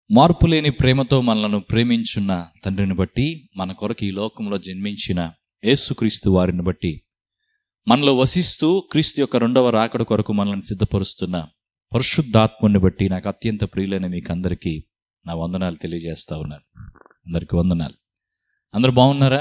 మార్పులేని ప్రేమతో మనలను ప్రేమించున్న తండ్రిని బట్టి మన కొరకు ఈ లోకంలో జన్మించిన యేసుక్రీస్తు వారిని బట్టి మనలో వసిస్తూ క్రీస్తు యొక్క రెండవ రాకడ కొరకు మనల్ని సిద్ధపరుస్తున్న పరిశుద్ధాత్ముని బట్టి నాకు అత్యంత ప్రియులైన మీకు అందరికీ నా వందనాలు తెలియజేస్తా ఉన్నాను అందరికీ వందనాలు అందరూ బాగున్నారా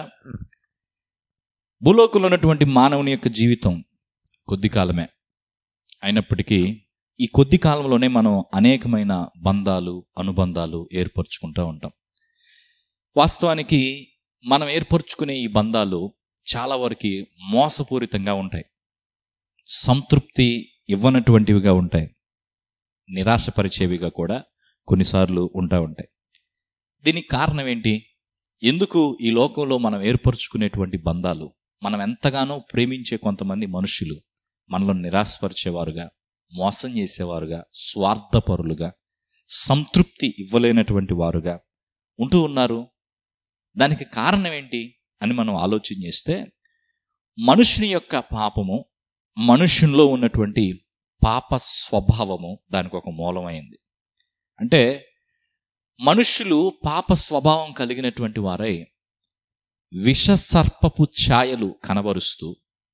భూలోకంలో ఉన్నటువంటి మానవుని యొక్క జీవితం కొద్ది కాలమే అయినప్పటికీ ఈ కొద్ది కాలంలోనే మనం అనేకమైన బంధాలు అనుబంధాలు ఏర్పరచుకుంటూ ఉంటాం వాస్తవానికి మనం ఏర్పరచుకునే ఈ బంధాలు చాలా వరకు మోసపూరితంగా ఉంటాయి సంతృప్తి ఇవ్వనటువంటివిగా ఉంటాయి నిరాశపరిచేవిగా కూడా కొన్నిసార్లు ఉంటా ఉంటాయి దీనికి కారణం ఏంటి ఎందుకు ఈ లోకంలో మనం ఏర్పరచుకునేటువంటి బంధాలు మనం ఎంతగానో ప్రేమించే కొంతమంది మనుషులు మనలో నిరాశపరిచేవారుగా మోసం చేసేవారుగా స్వార్థపరులుగా సంతృప్తి ఇవ్వలేనటువంటి వారుగా ఉంటూ ఉన్నారు దానికి కారణం ఏంటి అని మనం ఆలోచన చేస్తే మనుషుని యొక్క పాపము మనుషుల్లో ఉన్నటువంటి పాప స్వభావము దానికి ఒక మూలమైంది అంటే మనుషులు పాప స్వభావం కలిగినటువంటి వారై విషసర్పపు ఛాయలు కనబరుస్తూ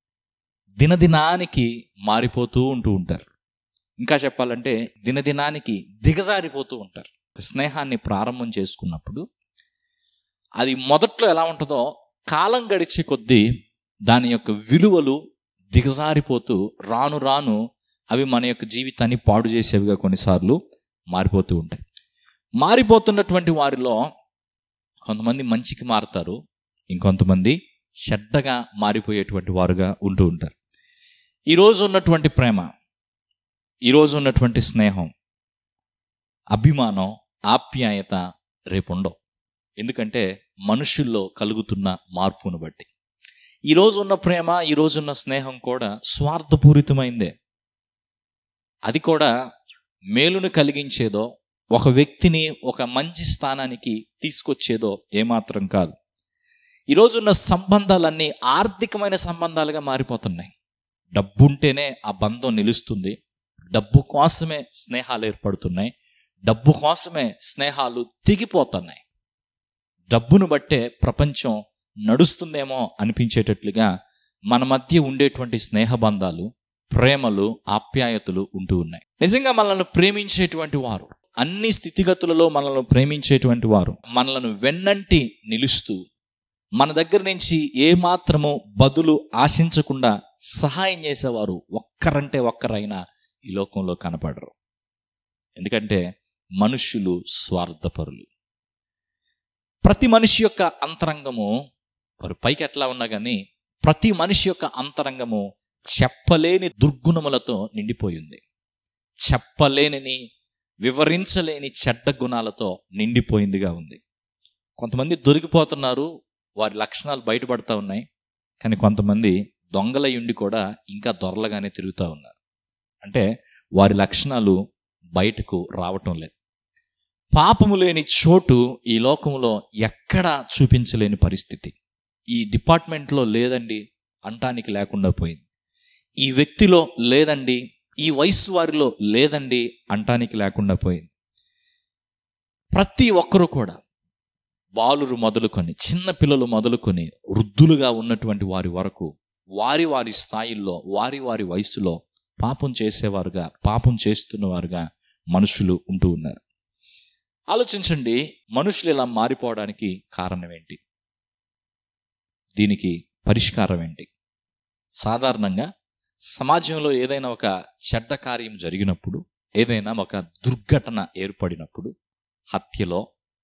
దినదినానికి మారిపోతూ ఉంటూ ఉంటారు ఇంకా చెప్పాలంటే దినదినానికి దిగజారిపోతూ ఉంటారు స్నేహాన్ని ప్రారంభం చేసుకున్నప్పుడు అది మొదట్లో ఎలా ఉంటుందో కాలం గడిచే కొద్దీ దాని యొక్క విలువలు దిగజారిపోతూ రాను రాను అవి మన యొక్క జీవితాన్ని పాడు చేసేవిగా కొన్నిసార్లు మారిపోతూ ఉంటాయి మారిపోతున్నటువంటి వారిలో కొంతమంది మంచికి మారుతారు ఇంకొంతమంది చెడ్డగా మారిపోయేటువంటి వారుగా ఉంటూ ఉంటారు ఈరోజు ఉన్నటువంటి ప్రేమ ఈరోజు ఉన్నటువంటి స్నేహం అభిమానం ఆప్యాయత రేపు ఉండవు ఎందుకంటే మనుషుల్లో కలుగుతున్న మార్పును బట్టి ఈరోజు ఉన్న ప్రేమ ఈరోజు ఉన్న స్నేహం కూడా స్వార్థపూరితమైందే అది కూడా మేలును కలిగించేదో ఒక వ్యక్తిని ఒక మంచి స్థానానికి తీసుకొచ్చేదో ఏమాత్రం కాదు ఈరోజున్న సంబంధాలన్నీ ఆర్థికమైన సంబంధాలుగా మారిపోతున్నాయి డబ్బుంటేనే ఆ బంధం నిలుస్తుంది డబ్బు కోసమే స్నేహాలు ఏర్పడుతున్నాయి డబ్బు కోసమే స్నేహాలు తెగిపోతున్నాయి డబ్బును బట్టే ప్రపంచం నడుస్తుందేమో అనిపించేటట్లుగా మన మధ్య ఉండేటువంటి స్నేహబంధాలు ప్రేమలు ఆప్యాయతలు ఉంటూ ఉన్నాయి నిజంగా మనల్ని ప్రేమించేటువంటి వారు అన్ని స్థితిగతులలో మనల్ని ప్రేమించేటువంటి వారు మనలను వెన్నంటి నిలుస్తూ మన దగ్గర నుంచి ఏమాత్రము బదులు ఆశించకుండా సహాయం చేసేవారు ఒక్కరంటే ఒక్కరైనా ఈ లోకంలో కనపడరు ఎందుకంటే మనుష్యులు స్వార్థపరులు ప్రతి మనిషి యొక్క అంతరంగము వారు పైకి ఎట్లా ఉన్నా కానీ ప్రతి మనిషి యొక్క అంతరంగము చెప్పలేని దుర్గుణములతో నిండిపోయింది చెప్పలేని వివరించలేని చెడ్డ గుణాలతో నిండిపోయిందిగా ఉంది కొంతమంది దొరికిపోతున్నారు వారి లక్షణాలు బయటపడతా ఉన్నాయి కానీ కొంతమంది దొంగలై ఉండి కూడా ఇంకా దొరలగానే తిరుగుతూ ఉన్నారు అంటే వారి లక్షణాలు బయటకు రావటం లేదు పాపము లేని చోటు ఈ లోకంలో ఎక్కడా చూపించలేని పరిస్థితి ఈ డిపార్ట్మెంట్లో లేదండి అంటానికి లేకుండా పోయింది ఈ వ్యక్తిలో లేదండి ఈ వయస్సు వారిలో లేదండి అంటానికి లేకుండా పోయింది ప్రతి ఒక్కరూ కూడా బాలురు మొదలుకొని చిన్న పిల్లలు మొదలుకొని వృద్ధులుగా ఉన్నటువంటి వారి వరకు వారి వారి స్థాయిల్లో వారి వారి వయసులో పాపం చేసేవారుగా పాపం చేస్తున్నవారుగా మనుషులు ఉంటూ ఉన్నారు ఆలోచించండి మనుషులు ఇలా మారిపోవడానికి కారణం ఏంటి దీనికి పరిష్కారం ఏంటి సాధారణంగా సమాజంలో ఏదైనా ఒక చెడ్డ కార్యం జరిగినప్పుడు ఏదైనా ఒక దుర్ఘటన ఏర్పడినప్పుడు హత్యలో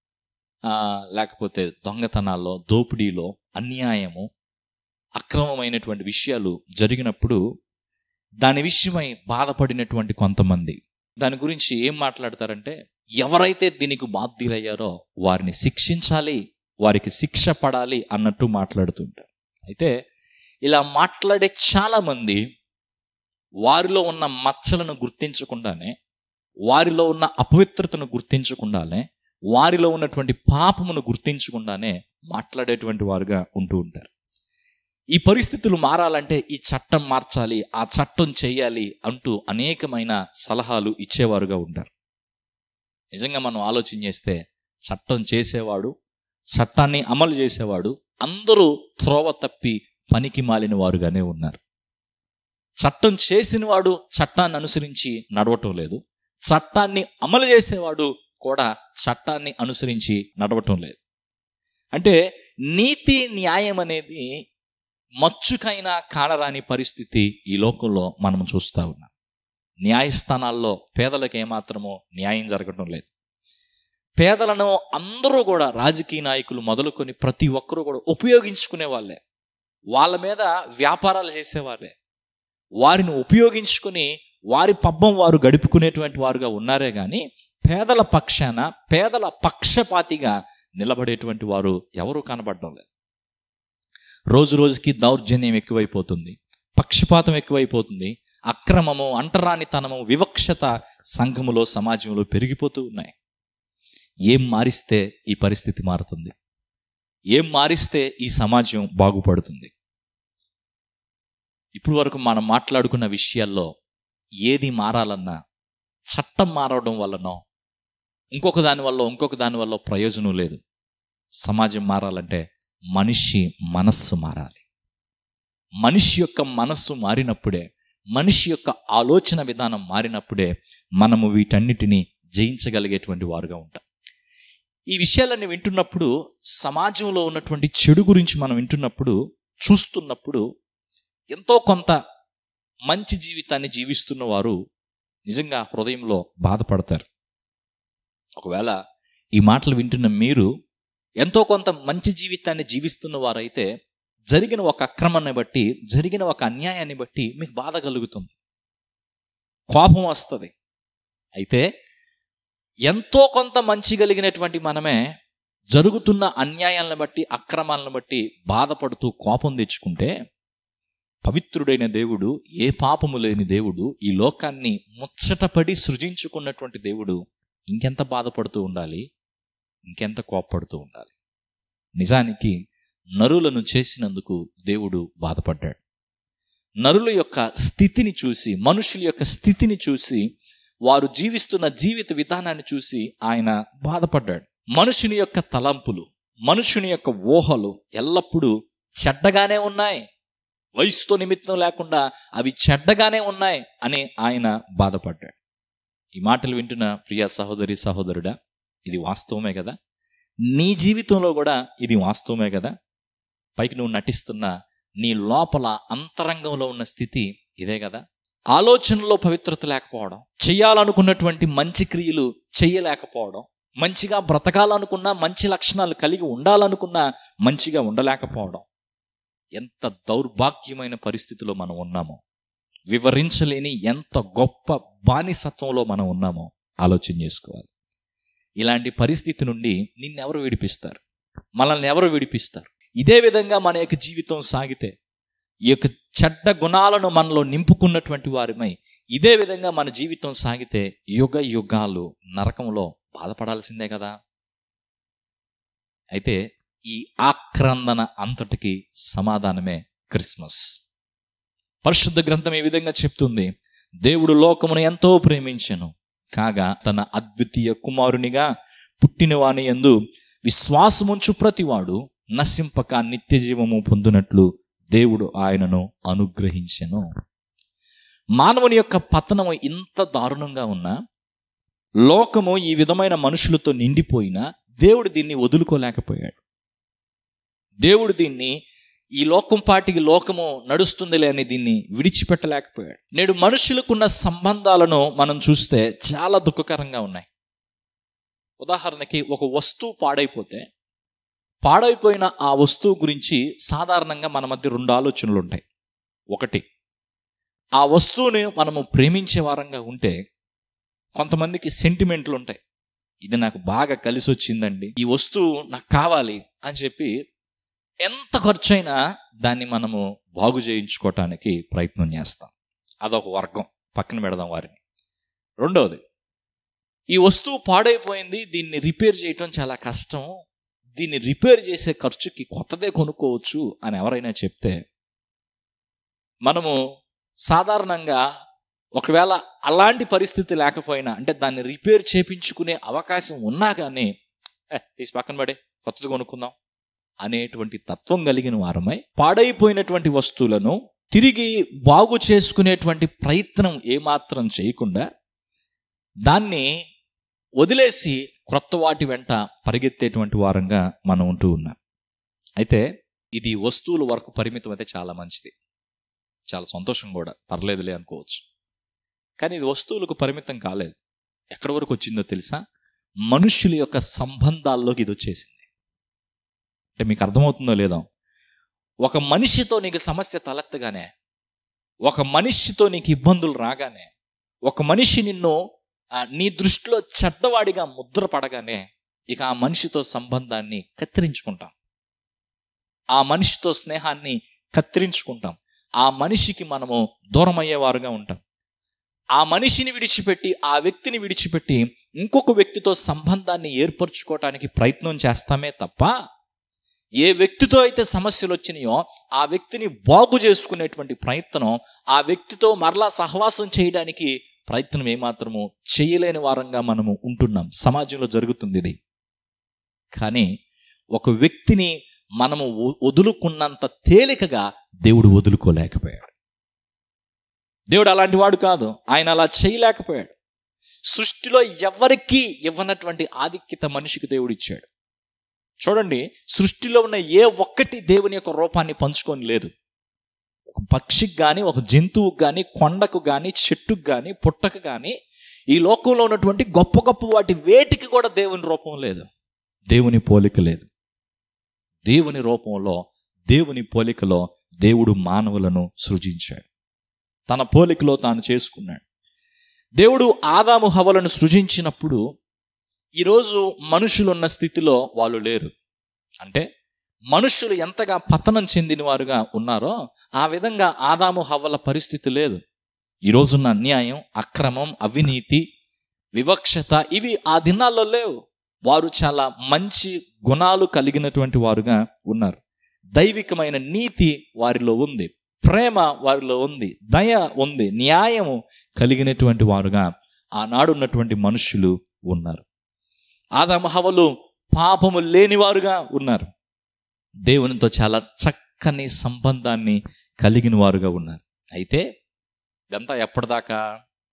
లేకపోతే దొంగతనాల్లో దోపిడీలో అన్యాయము అక్రమమైనటువంటి విషయాలు జరిగినప్పుడు దాని విషయమై బాధపడినటువంటి కొంతమంది దాని గురించి ఏం మాట్లాడతారంటే ఎవరైతే దీనికి బాధ్యులయ్యారో వారిని శిక్షించాలి వారికి శిక్ష పడాలి అన్నట్టు మాట్లాడుతుంటారు అయితే ఇలా మాట్లాడే చాలామంది వారిలో ఉన్న మచ్చలను గుర్తించకుండానే వారిలో ఉన్న అపవిత్రతను గుర్తించకుండానే వారిలో ఉన్నటువంటి పాపమును గుర్తించకుండానే మాట్లాడేటువంటి వారుగా ఉంటూ ఉంటారు ఈ పరిస్థితులు మారాలంటే ఈ చట్టం మార్చాలి ఆ చట్టం చేయాలి అంటూ అనేకమైన సలహాలు ఇచ్చేవారుగా ఉంటారు నిజంగా మనం ఆలోచన చేస్తే చట్టం చేసేవాడు చట్టాన్ని అమలు చేసేవాడు అందరూ త్రోవ తప్పి పనికి మాలిన వారుగానే ఉన్నారు చట్టం చేసినవాడు చట్టాన్ని అనుసరించి నడవటం లేదు చట్టాన్ని అమలు చేసేవాడు కూడా చట్టాన్ని అనుసరించి నడవటం లేదు అంటే నీతి న్యాయం అనేది మచ్చుకైనా కానరాని పరిస్థితి ఈ లోకంలో మనం చూస్తా ఉన్నాం న్యాయస్థానాల్లో పేదలకు ఏమాత్రమో న్యాయం జరగటం లేదు పేదలను అందరూ కూడా రాజకీయ నాయకులు మొదలుకొని ప్రతి ఒక్కరూ కూడా ఉపయోగించుకునే వాళ్ళే వాళ్ళ మీద వ్యాపారాలు చేసేవారే వారిని ఉపయోగించుకుని వారి పబ్బం వారు గడుపుకునేటువంటి వారుగా ఉన్నారే కానీ పేదల పక్షాన పేదల పక్షపాతిగా నిలబడేటువంటి వారు ఎవరు కనబడడం లేదు రోజు రోజుకి దౌర్జన్యం ఎక్కువైపోతుంది పక్షపాతం ఎక్కువైపోతుంది అక్రమము అంటరానితనము వివక్షత సంఘములో సమాజంలో పెరిగిపోతూ ఉన్నాయి ఏం మారిస్తే ఈ పరిస్థితి మారుతుంది ఏం మారిస్తే ఈ సమాజం బాగుపడుతుంది ఇప్పుడు వరకు మనం మాట్లాడుకున్న విషయాల్లో ఏది మారాలన్నా చట్టం మారడం వల్లనో ఇంకొక దాని వల్ల ఇంకొక దాని వల్ల ప్రయోజనం లేదు సమాజం మారాలంటే మనిషి మనస్సు మారాలి మనిషి యొక్క మనస్సు మారినప్పుడే మనిషి యొక్క ఆలోచన విధానం మారినప్పుడే మనము వీటన్నిటిని జయించగలిగేటువంటి వారుగా ఉంటాం ఈ విషయాలన్నీ వింటున్నప్పుడు సమాజంలో ఉన్నటువంటి చెడు గురించి మనం వింటున్నప్పుడు చూస్తున్నప్పుడు ఎంతో కొంత మంచి జీవితాన్ని జీవిస్తున్న వారు నిజంగా హృదయంలో బాధపడతారు ఒకవేళ ఈ మాటలు వింటున్న మీరు ఎంతో కొంత మంచి జీవితాన్ని జీవిస్తున్న వారైతే జరిగిన ఒక అక్రమాన్ని బట్టి జరిగిన ఒక అన్యాయాన్ని బట్టి మీకు బాధ కలుగుతుంది కోపం వస్తుంది అయితే ఎంతో కొంత మంచి కలిగినటువంటి మనమే జరుగుతున్న అన్యాయాలను బట్టి అక్రమాలను బట్టి బాధపడుతూ కోపం తెచ్చుకుంటే పవిత్రుడైన దేవుడు ఏ పాపము లేని దేవుడు ఈ లోకాన్ని ముచ్చటపడి సృజించుకున్నటువంటి దేవుడు ఇంకెంత బాధపడుతూ ఉండాలి ఇంకెంత కోప్పడుతూ ఉండాలి నిజానికి నరులను చేసినందుకు దేవుడు బాధపడ్డాడు నరుల యొక్క స్థితిని చూసి మనుషుల యొక్క స్థితిని చూసి వారు జీవిస్తున్న జీవిత విధానాన్ని చూసి ఆయన బాధపడ్డాడు మనుషుని యొక్క తలంపులు మనుషుని యొక్క ఊహలు ఎల్లప్పుడూ చెడ్డగానే ఉన్నాయి వయసుతో నిమిత్తం లేకుండా అవి చెడ్డగానే ఉన్నాయి అని ఆయన బాధపడ్డాడు ఈ మాటలు వింటున్న ప్రియ సహోదరి సహోదరుడా ఇది వాస్తవమే కదా నీ జీవితంలో కూడా ఇది వాస్తవమే కదా పైకి నువ్వు నటిస్తున్న నీ లోపల అంతరంగంలో ఉన్న స్థితి ఇదే కదా ఆలోచనలో పవిత్రత లేకపోవడం చేయాలనుకున్నటువంటి మంచి క్రియలు చేయలేకపోవడం మంచిగా బ్రతకాలనుకున్నా మంచి లక్షణాలు కలిగి ఉండాలనుకున్నా మంచిగా ఉండలేకపోవడం ఎంత దౌర్భాగ్యమైన పరిస్థితిలో మనం ఉన్నామో వివరించలేని ఎంత గొప్ప బానిసత్వంలో మనం ఉన్నామో ఆలోచన చేసుకోవాలి ఇలాంటి పరిస్థితి నుండి నిన్నెవరు విడిపిస్తారు మనల్ని ఎవరు విడిపిస్తారు ఇదే విధంగా మన యొక్క జీవితం సాగితే ఈ యొక్క చెడ్డ గుణాలను మనలో నింపుకున్నటువంటి వారిమై ఇదే విధంగా మన జీవితం సాగితే యుగ యుగాలు నరకంలో బాధపడాల్సిందే కదా అయితే ఈ ఆక్రందన అంతటికి సమాధానమే క్రిస్మస్ పరిశుద్ధ గ్రంథం ఈ విధంగా చెప్తుంది దేవుడు లోకమును ఎంతో ప్రేమించెను కాగా తన అద్వితీయ కుమారునిగా పుట్టినవాని ఎందు విశ్వాసముంచు ప్రతివాడు నశింపక నిత్య జీవము పొందినట్లు దేవుడు ఆయనను అనుగ్రహించెను మానవుని యొక్క పతనము ఇంత దారుణంగా ఉన్నా లోకము ఈ విధమైన మనుషులతో నిండిపోయినా దేవుడు దీన్ని వదులుకోలేకపోయాడు దేవుడు దీన్ని ఈ లోకం పాటికి లోకము నడుస్తుందిలే అని దీన్ని విడిచిపెట్టలేకపోయాడు నేడు మనుషులకున్న సంబంధాలను మనం చూస్తే చాలా దుఃఖకరంగా ఉన్నాయి ఉదాహరణకి ఒక వస్తువు పాడైపోతే పాడైపోయిన ఆ వస్తువు గురించి సాధారణంగా మన మధ్య రెండు ఆలోచనలు ఉంటాయి ఒకటి ఆ వస్తువుని మనము ప్రేమించే వారంగా ఉంటే కొంతమందికి సెంటిమెంట్లు ఉంటాయి ఇది నాకు బాగా కలిసి వచ్చిందండి ఈ వస్తువు నాకు కావాలి అని చెప్పి ఎంత ఖర్చైనా దాన్ని మనము బాగు చేయించుకోవటానికి ప్రయత్నం చేస్తాం అదొక వర్గం పక్కన పెడదాం వారిని రెండవది ఈ వస్తువు పాడైపోయింది దీన్ని రిపేర్ చేయటం చాలా కష్టం దీన్ని రిపేర్ చేసే ఖర్చుకి కొత్తదే కొనుక్కోవచ్చు అని ఎవరైనా చెప్తే మనము సాధారణంగా ఒకవేళ అలాంటి పరిస్థితి లేకపోయినా అంటే దాన్ని రిపేర్ చేపించుకునే అవకాశం ఉన్నా కానీ "ఏ, తీసి పక్కన పడే కొత్తది కొనుక్కుందాం అనేటువంటి తత్వం కలిగిన వారమై పాడైపోయినటువంటి వస్తువులను తిరిగి బాగు చేసుకునేటువంటి ప్రయత్నం ఏమాత్రం చేయకుండా దాన్ని వదిలేసి క్రొత్త వాటి వెంట పరిగెత్తేటువంటి వారంగా మనం ఉంటూ ఉన్నాం అయితే ఇది వస్తువుల వరకు పరిమితం అయితే చాలా మంచిది చాలా సంతోషం కూడా పర్లేదులే అనుకోవచ్చు కానీ ఇది వస్తువులకు పరిమితం కాలేదు ఎక్కడి వరకు వచ్చిందో తెలుసా మనుష్యుల యొక్క సంబంధాల్లోకి ఇది వచ్చేసింది అంటే మీకు అర్థమవుతుందో లేదో ఒక మనిషితో నీకు సమస్య తలెత్తగానే ఒక మనిషితో నీకు ఇబ్బందులు రాగానే ఒక మనిషి నిన్ను ఆ, నీ దృష్టిలో చెడ్డవాడిగా ముద్ర పడగానే ఇక ఆ మనిషితో సంబంధాన్ని కత్తిరించుకుంటాం ఆ మనిషితో స్నేహాన్ని కత్తిరించుకుంటాం ఆ మనిషికి మనము దూరం అయ్యేవారుగా ఉంటాం ఆ మనిషిని విడిచిపెట్టి ఆ వ్యక్తిని విడిచిపెట్టి ఇంకొక వ్యక్తితో సంబంధాన్ని ఏర్పరచుకోవటానికి ప్రయత్నం చేస్తామే తప్ప ఏ వ్యక్తితో అయితే సమస్యలు వచ్చినాయో ఆ వ్యక్తిని బాగు చేసుకునేటువంటి ప్రయత్నం ఆ వ్యక్తితో మరలా సహవాసం చేయడానికి ప్రయత్నం ఏమాత్రము చేయలేని వారంగా మనము ఉంటున్నాం సమాజంలో జరుగుతుంది ఇది కానీ ఒక వ్యక్తిని మనము వ- వదులుకున్నంత తేలికగా దేవుడు వదులుకోలేకపోయాడు దేవుడు అలాంటి వాడు కాదు ఆయన అలా చేయలేకపోయాడు సృష్టిలో ఎవరికీ ఇవ్వనటువంటి ఆధిక్యత మనిషికి దేవుడు ఇచ్చాడు చూడండి సృష్టిలో ఉన్న ఏ ఒక్కటి దేవుని యొక్క రూపాన్ని పంచుకొని లేదు ఒక పక్షికి కానీ ఒక జంతువుకి కానీ కొండకు కానీ చెట్టుకు కానీ పుట్టకు కానీ ఈ లోకంలో ఉన్నటువంటి గొప్ప గొప్ప వాటి వేటికి కూడా దేవుని రూపం లేదు దేవుని పోలిక లేదు దేవుని రూపంలో దేవుని పోలికలో దేవుడు మానవులను సృజించాడు తన పోలికలో తాను చేసుకున్నాడు దేవుడు ఆదాము హవలను సృజించినప్పుడు ఈరోజు మనుషులు ఉన్న స్థితిలో వాళ్ళు లేరు అంటే మనుషులు ఎంతగా పతనం చెందిన వారుగా ఉన్నారో ఆ విధంగా ఆదాము హవ్వల పరిస్థితి లేదు ఈ రోజున్న అన్యాయం అక్రమం అవినీతి వివక్షత ఇవి ఆ దినాల్లో లేవు వారు చాలా మంచి గుణాలు కలిగినటువంటి వారుగా ఉన్నారు దైవికమైన నీతి వారిలో ఉంది ప్రేమ వారిలో ఉంది దయ ఉంది న్యాయము కలిగినటువంటి వారుగా ఆనాడు ఉన్నటువంటి మనుషులు ఉన్నారు ఆదాము హవలు పాపము లేనివారుగా ఉన్నారు దేవునితో చాలా చక్కని సంబంధాన్ని కలిగిన వారుగా ఉన్నారు అయితే ఇదంతా ఎప్పటిదాకా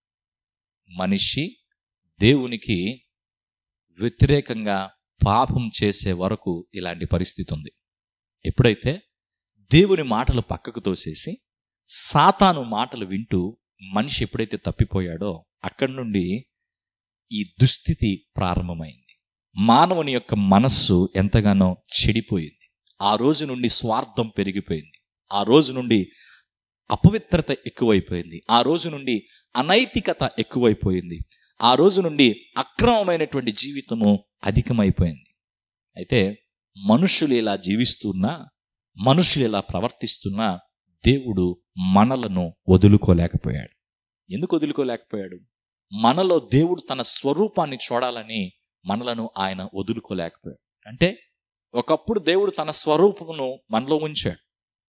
మనిషి దేవునికి వ్యతిరేకంగా పాపం చేసే వరకు ఇలాంటి పరిస్థితి ఉంది ఎప్పుడైతే దేవుని మాటలు పక్కకు తోసేసి సాతాను మాటలు వింటూ మనిషి ఎప్పుడైతే తప్పిపోయాడో అక్కడి నుండి ఈ దుస్థితి ప్రారంభమైంది మానవుని యొక్క మనస్సు ఎంతగానో చెడిపోయింది ఆ రోజు నుండి స్వార్థం పెరిగిపోయింది ఆ రోజు నుండి అపవిత్రత ఎక్కువైపోయింది ఆ రోజు నుండి అనైతికత ఎక్కువైపోయింది ఆ రోజు నుండి అక్రమమైనటువంటి జీవితము అధికమైపోయింది అయితే మనుషులు ఇలా జీవిస్తున్నా మనుషులు ఇలా ప్రవర్తిస్తున్నా దేవుడు మనలను వదులుకోలేకపోయాడు ఎందుకు వదులుకోలేకపోయాడు మనలో దేవుడు తన స్వరూపాన్ని చూడాలని మనలను ఆయన వదులుకోలేకపోయాడు అంటే ఒకప్పుడు దేవుడు తన స్వరూపమును మనలో ఉంచాడు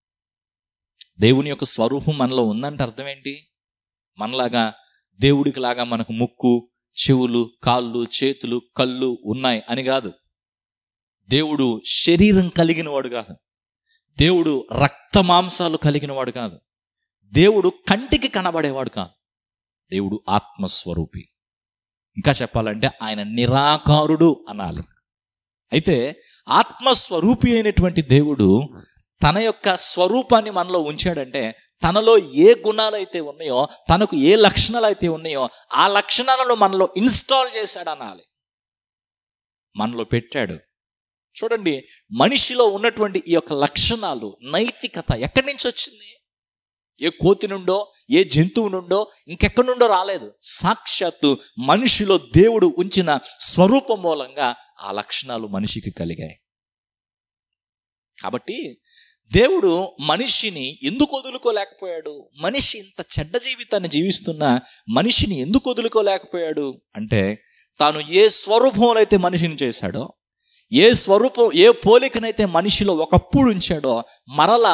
దేవుని యొక్క స్వరూపం మనలో ఉందంటే అర్థం ఏంటి మనలాగా దేవుడికి లాగా మనకు ముక్కు చెవులు కాళ్ళు చేతులు కళ్ళు ఉన్నాయి అని కాదు దేవుడు శరీరం కలిగిన వాడు కాదు దేవుడు రక్త మాంసాలు కలిగిన వాడు కాదు దేవుడు కంటికి కనబడేవాడు కాదు దేవుడు ఆత్మస్వరూపి ఇంకా చెప్పాలంటే ఆయన నిరాకారుడు అనాలి అయితే ఆత్మస్వరూపి అయినటువంటి దేవుడు తన యొక్క స్వరూపాన్ని మనలో ఉంచాడంటే తనలో ఏ గుణాలైతే ఉన్నాయో తనకు ఏ లక్షణాలు అయితే ఉన్నాయో ఆ లక్షణాలను మనలో ఇన్స్టాల్ చేశాడు అనాలి మనలో పెట్టాడు చూడండి మనిషిలో ఉన్నటువంటి ఈ యొక్క లక్షణాలు నైతికత ఎక్కడి నుంచి వచ్చింది ఏ కోతి నుండో ఏ జంతువు నుండో ఇంకెక్కడి నుండో రాలేదు సాక్షాత్తు మనిషిలో దేవుడు ఉంచిన స్వరూపం మూలంగా ఆ లక్షణాలు మనిషికి కలిగాయి కాబట్టి దేవుడు మనిషిని ఎందుకు వదులుకోలేకపోయాడు మనిషి ఇంత చెడ్డ జీవితాన్ని జీవిస్తున్నా మనిషిని ఎందుకు వదులుకోలేకపోయాడు అంటే తాను ఏ స్వరూపంలో అయితే మనిషిని చేశాడో ఏ స్వరూపం ఏ పోలికనైతే మనిషిలో ఒకప్పుడు ఉంచాడో మరలా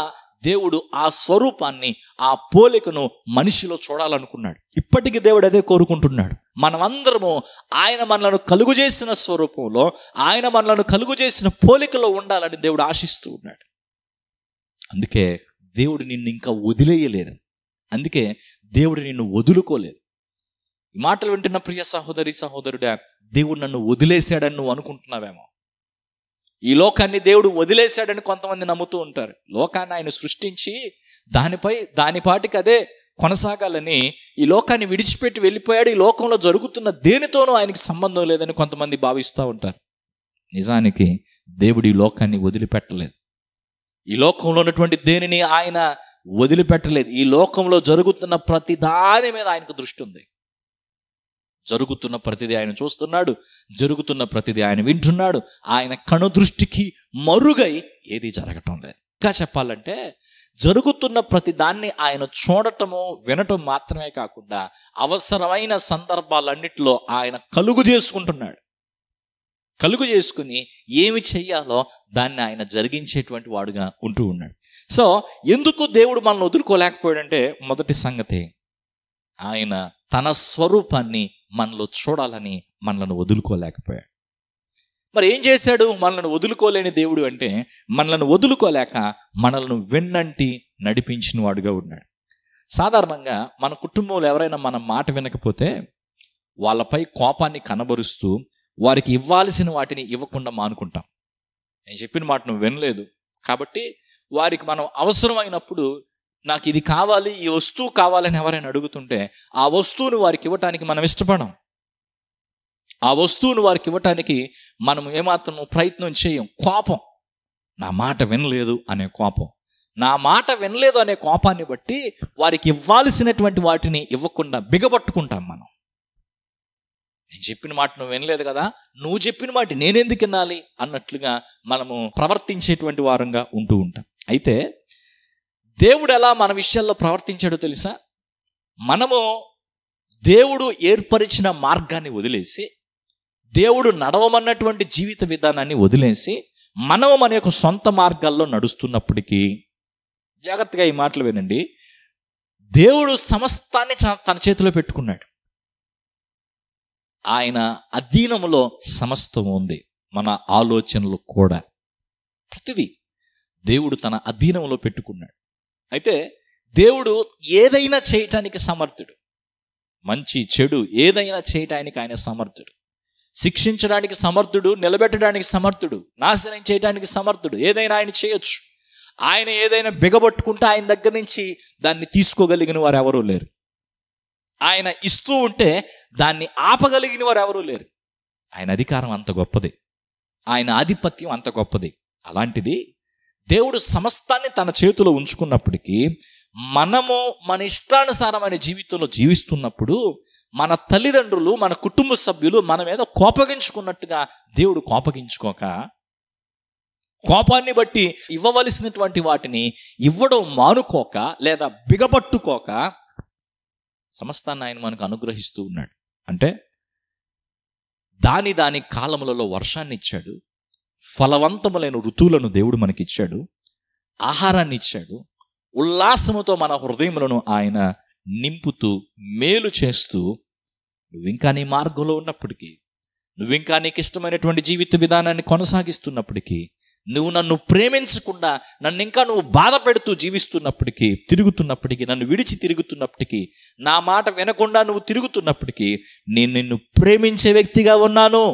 దేవుడు ఆ స్వరూపాన్ని ఆ పోలికను మనిషిలో చూడాలనుకున్నాడు ఇప్పటికీ దేవుడు అదే కోరుకుంటున్నాడు మనమందరము ఆయన మనలను కలుగు చేసిన స్వరూపంలో ఆయన మనలను కలుగు చేసిన పోలికలో ఉండాలని దేవుడు ఆశిస్తూ ఉన్నాడు అందుకే దేవుడు నిన్ను ఇంకా వదిలేయలేదు అందుకే దేవుడు నిన్ను వదులుకోలేదు ఈ మాటలు వింటున్న ప్రియ సహోదరి సహోదరుడా దేవుడు నన్ను వదిలేశాడని నువ్వు అనుకుంటున్నావేమో ఈ లోకాన్ని దేవుడు వదిలేశాడని కొంతమంది నమ్ముతూ ఉంటారు లోకాన్ని ఆయన సృష్టించి దానిపై దానిపాటికి అదే కొనసాగాలని ఈ లోకాన్ని విడిచిపెట్టి వెళ్ళిపోయాడు ఈ లోకంలో జరుగుతున్న దేనితోనూ ఆయనకి సంబంధం లేదని కొంతమంది భావిస్తూ ఉంటారు నిజానికి దేవుడు ఈ లోకాన్ని వదిలిపెట్టలేదు ఈ లోకంలో ఉన్నటువంటి దేనిని ఆయన వదిలిపెట్టలేదు ఈ లోకంలో జరుగుతున్న ప్రతి దాని మీద ఆయనకు దృష్టి ఉంది జరుగుతున్న ప్రతిదీ ఆయన చూస్తున్నాడు జరుగుతున్న ప్రతిదీ ఆయన వింటున్నాడు ఆయన కనుదృష్టికి మరుగై ఏది జరగటం లేదు ఇంకా చెప్పాలంటే జరుగుతున్న ప్రతి దాన్ని ఆయన చూడటము వినటం మాత్రమే కాకుండా అవసరమైన సందర్భాలన్నిటిలో ఆయన కలుగు చేసుకుంటున్నాడు కలుగు చేసుకుని ఏమి చెయ్యాలో దాన్ని ఆయన జరిగించేటువంటి వాడుగా ఉంటూ ఉన్నాడు సో ఎందుకు దేవుడు మనల్ని వదులుకోలేకపోయాడంటే మొదటి సంగతి ఆయన తన స్వరూపాన్ని మనలో చూడాలని మనలను వదులుకోలేకపోయాడు మరి ఏం చేశాడు మనల్ని వదులుకోలేని దేవుడు అంటే మనల్ని వదులుకోలేక మనల్ని వెన్నంటి నడిపించిన వాడుగా ఉన్నాడు సాధారణంగా మన కుటుంబంలో ఎవరైనా మన మాట వినకపోతే వాళ్ళపై కోపాన్ని కనబరుస్తూ వారికి ఇవ్వాల్సిన వాటిని ఇవ్వకుండా మానుకుంటాం నేను చెప్పిన మాట నువ్వు వినలేదు కాబట్టి వారికి మనం అవసరమైనప్పుడు నాకు ఇది కావాలి ఈ వస్తువు కావాలని ఎవరైనా అడుగుతుంటే ఆ వస్తువును వారికి ఇవ్వటానికి మనం ఇష్టపడం ఆ వస్తువును వారికి ఇవ్వటానికి మనం ఏమాత్రం ప్రయత్నం చేయం కోపం నా మాట వినలేదు అనే కోపం నా మాట వినలేదు అనే కోపాన్ని బట్టి వారికి ఇవ్వాల్సినటువంటి వాటిని ఇవ్వకుండా బిగబట్టుకుంటాం మనం నేను చెప్పిన మాట నువ్వు వినలేదు కదా నువ్వు చెప్పిన మాట నేనెందుకు వినాలి అన్నట్లుగా మనము ప్రవర్తించేటువంటి వారంగా ఉంటూ ఉంటాం అయితే దేవుడు ఎలా మన విషయాల్లో ప్రవర్తించాడో తెలుసా మనము దేవుడు ఏర్పరిచిన మార్గాన్ని వదిలేసి దేవుడు నడవమన్నటువంటి జీవిత విధానాన్ని వదిలేసి మనము మన యొక్క సొంత మార్గాల్లో నడుస్తున్నప్పటికీ జాగ్రత్తగా ఈ మాటలు వినండి దేవుడు సమస్తాన్ని చ- తన చేతిలో పెట్టుకున్నాడు ఆయన అధీనములో సమస్తం ఉంది మన ఆలోచనలు కూడా ప్రతిదీ దేవుడు తన అధీనంలో పెట్టుకున్నాడు అయితే దేవుడు ఏదైనా చేయటానికి సమర్థుడు మంచి చెడు ఏదైనా చేయటానికి ఆయన సమర్థుడు శిక్షించడానికి సమర్థుడు నిలబెట్టడానికి సమర్థుడు నాశనం చేయడానికి సమర్థుడు ఏదైనా ఆయన చేయొచ్చు ఆయన ఏదైనా బిగబట్టుకుంటే ఆయన దగ్గర నుంచి దాన్ని తీసుకోగలిగిన వారు ఎవరూ లేరు ఆయన ఇస్తూ ఉంటే దాన్ని ఆపగలిగిన వారు ఎవరూ లేరు ఆయన అధికారం అంత గొప్పది ఆయన ఆధిపత్యం అంత గొప్పది అలాంటిది దేవుడు సమస్తాన్ని తన చేతిలో ఉంచుకున్నప్పటికీ మనము మన ఇష్టానుసారమైన జీవితంలో జీవిస్తున్నప్పుడు మన తల్లిదండ్రులు మన కుటుంబ సభ్యులు మన మీద కోపగించుకున్నట్టుగా దేవుడు కోపగించుకోక కోపాన్ని బట్టి ఇవ్వవలసినటువంటి వాటిని ఇవ్వడం మానుకోక లేదా బిగపట్టుకోక సమస్తాన్ని ఆయన మనకు అనుగ్రహిస్తూ ఉన్నాడు అంటే దాని దాని కాలములలో వర్షాన్ని ఇచ్చాడు ఫలవంతములైన ఋతువులను దేవుడు మనకిచ్చాడు ఆహారాన్ని ఇచ్చాడు ఉల్లాసముతో మన హృదయములను ఆయన నింపుతూ మేలు చేస్తూ నువ్వు ఇంకా నీ మార్గంలో ఉన్నప్పటికీ నువ్వు ఇంకా నీకు ఇష్టమైనటువంటి జీవిత విధానాన్ని కొనసాగిస్తున్నప్పటికీ నువ్వు నన్ను ప్రేమించకుండా నన్ను ఇంకా నువ్వు బాధ పెడుతూ జీవిస్తున్నప్పటికీ తిరుగుతున్నప్పటికీ నన్ను విడిచి తిరుగుతున్నప్పటికీ నా మాట వినకుండా నువ్వు తిరుగుతున్నప్పటికీ నేను నిన్ను ప్రేమించే వ్యక్తిగా ఉన్నాను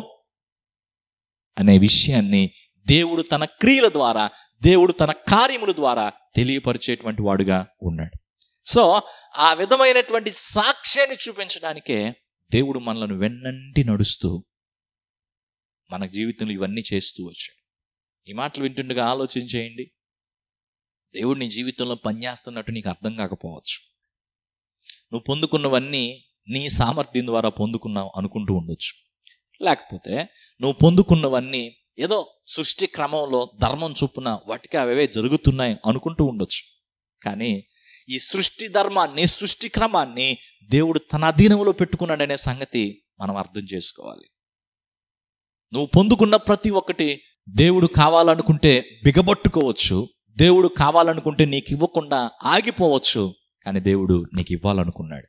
అనే విషయాన్ని దేవుడు తన క్రియల ద్వారా దేవుడు తన కార్యముల ద్వారా తెలియపరిచేటువంటి వాడుగా ఉన్నాడు సో ఆ విధమైనటువంటి సాక్ష్యాన్ని చూపించడానికే దేవుడు మనలను వెన్నంటి నడుస్తూ మన జీవితంలో ఇవన్నీ చేస్తూ వచ్చాడు ఈ మాటలు వింటుండగా ఆలోచన చేయండి దేవుడు నీ జీవితంలో పనిచేస్తున్నట్టు నీకు అర్థం కాకపోవచ్చు నువ్వు పొందుకున్నవన్నీ నీ సామర్థ్యం ద్వారా పొందుకున్నావు అనుకుంటూ ఉండొచ్చు లేకపోతే నువ్వు పొందుకున్నవన్నీ ఏదో సృష్టి క్రమంలో ధర్మం చొప్పున వాటికి అవే జరుగుతున్నాయి అనుకుంటూ ఉండొచ్చు కానీ ఈ సృష్టి ధర్మాన్ని సృష్టి క్రమాన్ని దేవుడు తన అధీనంలో పెట్టుకున్నాడనే సంగతి మనం అర్థం చేసుకోవాలి నువ్వు పొందుకున్న ప్రతి ఒక్కటి దేవుడు కావాలనుకుంటే బిగబట్టుకోవచ్చు దేవుడు కావాలనుకుంటే నీకు ఇవ్వకుండా ఆగిపోవచ్చు కానీ దేవుడు నీకు ఇవ్వాలనుకున్నాడు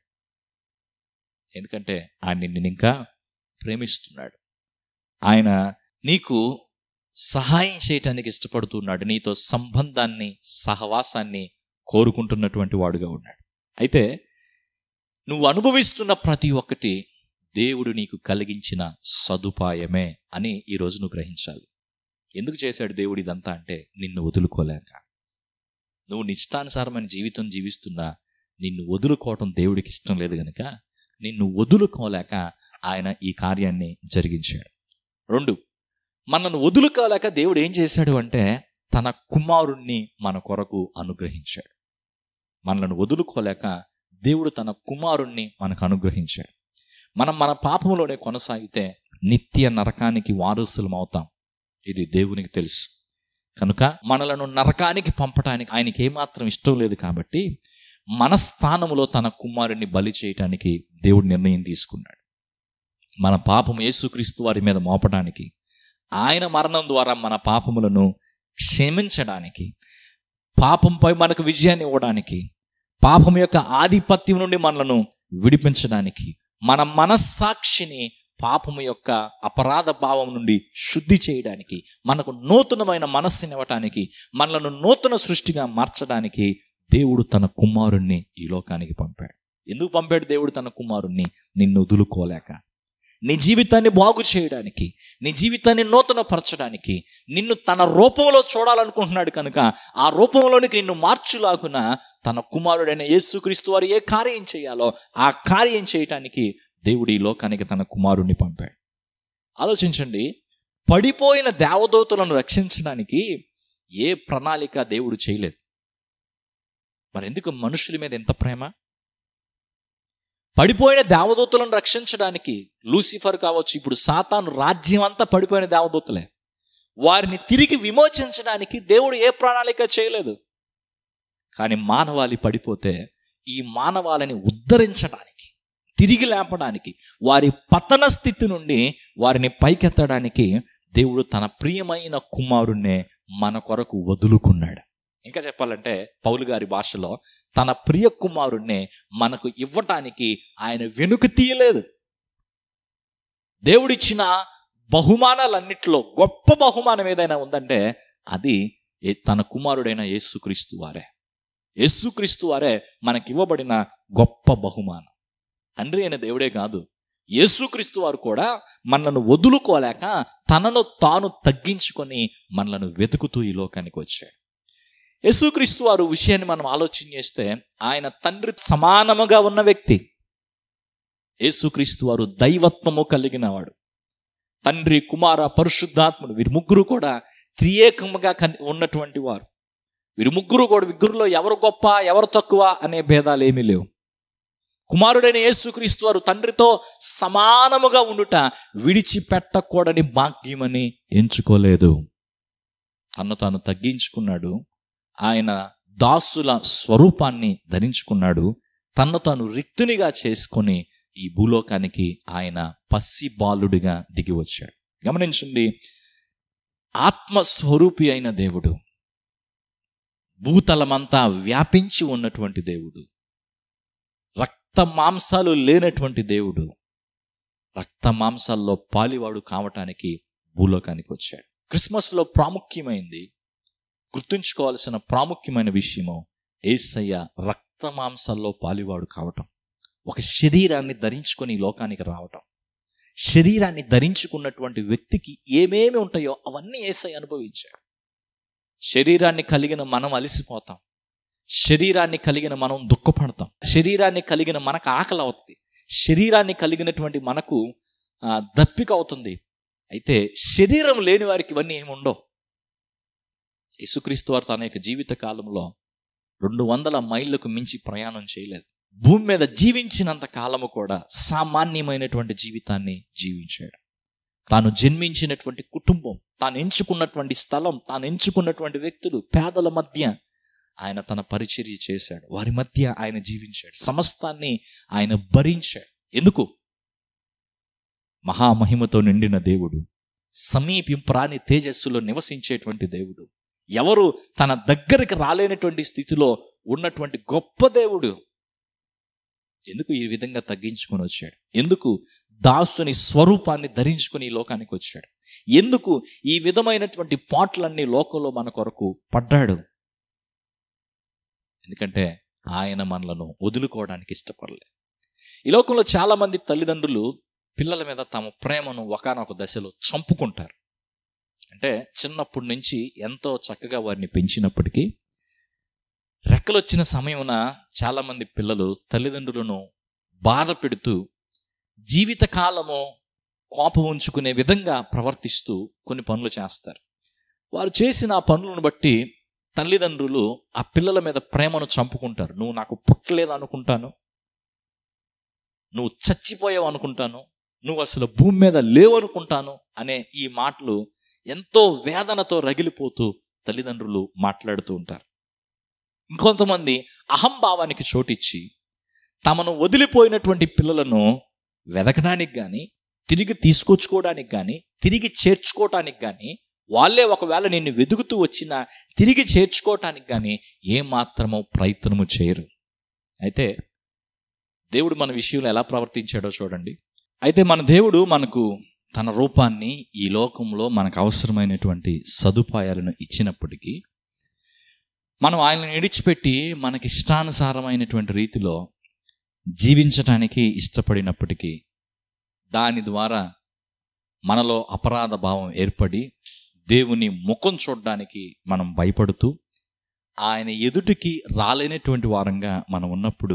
ఎందుకంటే ఆయన నిన్ను ఇంకా ప్రేమిస్తున్నాడు ఆయన నీకు సహాయం చేయటానికి ఇష్టపడుతున్నాడు నీతో సంబంధాన్ని సహవాసాన్ని కోరుకుంటున్నటువంటి వాడుగా ఉన్నాడు అయితే నువ్వు అనుభవిస్తున్న ప్రతి ఒక్కటి దేవుడు నీకు కలిగించిన సదుపాయమే అని ఈరోజు నువ్వు గ్రహించాలి ఎందుకు చేశాడు దేవుడు ఇదంతా అంటే నిన్ను వదులుకోలేక నువ్వు నిష్టానుసారమైన జీవితం జీవిస్తున్నా నిన్ను వదులుకోవటం దేవుడికి ఇష్టం లేదు గనుక నిన్ను వదులుకోలేక ఆయన ఈ కార్యాన్ని జరిగించాడు రెండు మనను వదులుకోలేక దేవుడు ఏం చేశాడు అంటే తన కుమారుణ్ణి మన కొరకు అనుగ్రహించాడు మనలను వదులుకోలేక దేవుడు తన కుమారుణ్ణి మనకు అనుగ్రహించాడు మనం మన పాపంలోనే కొనసాగితే నిత్య నరకానికి వారసులం అవుతాం ఇది దేవునికి తెలుసు కనుక మనలను నరకానికి పంపటానికి ఆయనకి ఏమాత్రం ఇష్టం లేదు కాబట్టి మన స్థానములో తన కుమారుణ్ణి బలి చేయటానికి దేవుడు నిర్ణయం తీసుకున్నాడు మన పాపం యేసుక్రీస్తు వారి మీద మోపడానికి ఆయన మరణం ద్వారా మన పాపములను క్షమించడానికి పాపంపై మనకు విజయాన్ని ఇవ్వడానికి పాపం యొక్క ఆధిపత్యం నుండి మనలను విడిపించడానికి మన మనస్సాక్షిని పాపము యొక్క అపరాధ భావం నుండి శుద్ధి చేయడానికి మనకు నూతనమైన మనస్సుని ఇవ్వటానికి మనలను నూతన సృష్టిగా మార్చడానికి దేవుడు తన కుమారుణ్ణి ఈ లోకానికి పంపాడు ఎందుకు పంపాడు దేవుడు తన కుమారుణ్ణి నిన్ను వదులుకోలేక నీ జీవితాన్ని బాగు చేయడానికి నీ జీవితాన్ని నూతనపరచడానికి నిన్ను తన రూపంలో చూడాలనుకుంటున్నాడు కనుక ఆ రూపంలోనికి నిన్ను మార్చులాగున తన కుమారుడైన యేసుక్రీస్తు వారు ఏ కార్యం చేయాలో ఆ కార్యం చేయటానికి దేవుడు ఈ లోకానికి తన కుమారుణ్ణి పంపాడు ఆలోచించండి పడిపోయిన దేవదూతలను రక్షించడానికి ఏ ప్రణాళిక దేవుడు చేయలేదు మరి ఎందుకు మనుషుల మీద ఎంత ప్రేమ పడిపోయిన దేవదూతలను రక్షించడానికి లూసిఫర్ కావచ్చు ఇప్పుడు సాతాను రాజ్యం అంతా పడిపోయిన దేవదూతలే వారిని తిరిగి విమోచించడానికి దేవుడు ఏ ప్రణాళిక చేయలేదు కానీ మానవాళి పడిపోతే ఈ మానవాళిని ఉద్ధరించడానికి తిరిగి లేపడానికి వారి పతన స్థితి నుండి వారిని పైకెత్తడానికి దేవుడు తన ప్రియమైన కుమారుణ్ణే మన కొరకు వదులుకున్నాడు ఇంకా చెప్పాలంటే పౌలు గారి భాషలో తన ప్రియ కుమారుణ్ణే మనకు ఇవ్వటానికి ఆయన వెనుక తీయలేదు దేవుడిచ్చిన బహుమానాలన్నిటిలో గొప్ప బహుమానం ఏదైనా ఉందంటే అది ఏ- తన కుమారుడైన యేసుక్రీస్తు వారే యేసుక్రీస్తు వారే మనకివ్వబడిన గొప్ప బహుమానం తండ్రి అయిన దేవుడే కాదు యేసుక్రీస్తు వారు కూడా మనలను వదులుకోలేక తనను తాను తగ్గించుకొని మనలను వెతుకుతూ ఈ లోకానికి వచ్చాడు యేసుక్రీస్తు వారు విషయాన్ని మనం ఆలోచన చేస్తే ఆయన తండ్రి సమానముగా ఉన్న వ్యక్తి యేసుక్రీస్తు వారు దైవత్వము కలిగిన వాడు తండ్రి కుమార పరిశుద్ధాత్ముడు వీరి ముగ్గురు కూడా త్రియేకముగా కన్- ఉన్నటువంటి వారు వీరి ముగ్గురు కూడా విగ్గురులో ఎవరు గొప్ప ఎవరు తక్కువ అనే భేదాలు ఏమీ లేవు కుమారుడైన యేసుక్రీస్తు వారు తండ్రితో సమానముగా ఉండుట విడిచిపెట్టకూడని భాగ్యమని ఎంచుకోలేదు తను తాను తగ్గించుకున్నాడు ఆయన దాసుల స్వరూపాన్ని ధరించుకున్నాడు తన్ను తాను రిక్తునిగా చేసుకొని ఈ భూలోకానికి ఆయన పసి బాలుడిగా దిగి వచ్చాడు గమనించండి ఆత్మస్వరూపి అయిన దేవుడు భూతలమంతా వ్యాపించి ఉన్నటువంటి దేవుడు రక్త మాంసాలు లేనటువంటి దేవుడు రక్త మాంసాల్లో పాలివాడు కావటానికి భూలోకానికి వచ్చాడు క్రిస్మస్లో ప్రాముఖ్యమైంది గుర్తుంచుకోవాల్సిన ప్రాముఖ్యమైన విషయము ఏసయ్య రక్త మాంసాల్లో పాలివాడు కావటం ఒక శరీరాన్ని ధరించుకొని ఈ లోకానికి రావటం శరీరాన్ని ధరించుకున్నటువంటి వ్యక్తికి ఏమేమి ఉంటాయో అవన్నీ ఏసై అనుభవించాడు శరీరాన్ని కలిగిన మనం అలసిపోతాం శరీరాన్ని కలిగిన మనం దుఃఖపడతాం శరీరాన్ని కలిగిన మనకు ఆకలి అవుతుంది శరీరాన్ని కలిగినటువంటి మనకు ఆ, దప్పిక అవుతుంది అయితే శరీరం లేని వారికి ఇవన్నీ ఏమి ఉండవు యేసుక్రీస్తు వారు తన యొక్క జీవిత కాలంలో రెండు వందల మైళ్ళకు మించి ప్రయాణం చేయలేదు భూమి మీద జీవించినంత కాలము కూడా సామాన్యమైనటువంటి జీవితాన్ని జీవించాడు తాను జన్మించినటువంటి కుటుంబం తాను ఎంచుకున్నటువంటి స్థలం తాను ఎంచుకున్నటువంటి వ్యక్తులు పేదల మధ్య ఆయన తన పరిచర్య చేశాడు వారి మధ్య ఆయన జీవించాడు సమస్తాన్ని ఆయన భరించాడు ఎందుకు మహామహిమతో నిండిన దేవుడు సమీపింపరాని తేజస్సులో నివసించేటువంటి దేవుడు ఎవరు తన దగ్గరికి రాలేనటువంటి స్థితిలో ఉన్నటువంటి గొప్ప దేవుడు ఎందుకు ఈ విధంగా తగ్గించుకొని వచ్చాడు ఎందుకు దాసుని స్వరూపాన్ని ధరించుకొని ఈ లోకానికి వచ్చాడు ఎందుకు ఈ విధమైనటువంటి పాటలన్నీ లోకంలో మన కొరకు పడ్డాడు ఎందుకంటే ఆయన మనలను వదులుకోవడానికి ఇష్టపడలేదు ఈ లోకంలో చాలా మంది తల్లిదండ్రులు పిల్లల మీద తమ ప్రేమను ఒకనొక దశలో చంపుకుంటారు అంటే చిన్నప్పటి నుంచి ఎంతో చక్కగా వారిని పెంచినప్పటికీ రెక్కలొచ్చిన సమయమున చాలామంది పిల్లలు తల్లిదండ్రులను బాధ పెడుతూ జీవితకాలము కోపం ఉంచుకునే విధంగా ప్రవర్తిస్తూ కొన్ని పనులు చేస్తారు వారు చేసిన ఆ పనులను బట్టి తల్లిదండ్రులు ఆ పిల్లల మీద ప్రేమను చంపుకుంటారు నువ్వు నాకు పుట్టలేదు అనుకుంటాను నువ్వు చచ్చిపోయావు అనుకుంటాను నువ్వు అసలు భూమి మీద లేవు అనుకుంటాను అనే ఈ మాటలు ఎంతో వేదనతో రగిలిపోతూ తల్లిదండ్రులు మాట్లాడుతూ ఉంటారు ఇంకొంతమంది అహంభావానికి చోటిచ్చి తమను వదిలిపోయినటువంటి పిల్లలను వెదకడానికి కానీ తిరిగి తీసుకొచ్చుకోవడానికి కానీ తిరిగి చేర్చుకోవటానికి కానీ వాళ్ళే ఒకవేళ నిన్ను వెతుకుతూ వచ్చినా తిరిగి చేర్చుకోవటానికి కానీ ఏమాత్రమో ప్రయత్నము చేయరు అయితే దేవుడు మన విషయంలో ఎలా ప్రవర్తించాడో చూడండి అయితే మన దేవుడు మనకు తన రూపాన్ని ఈ లోకంలో మనకు అవసరమైనటువంటి సదుపాయాలను ఇచ్చినప్పటికీ మనం ఆయనను విడిచిపెట్టి మనకి ఇష్టానుసారమైనటువంటి రీతిలో జీవించటానికి ఇష్టపడినప్పటికీ దాని ద్వారా మనలో అపరాధ భావం ఏర్పడి దేవుని ముఖం చూడడానికి మనం భయపడుతూ ఆయన ఎదుటికి రాలేనటువంటి వారంగా మనం ఉన్నప్పుడు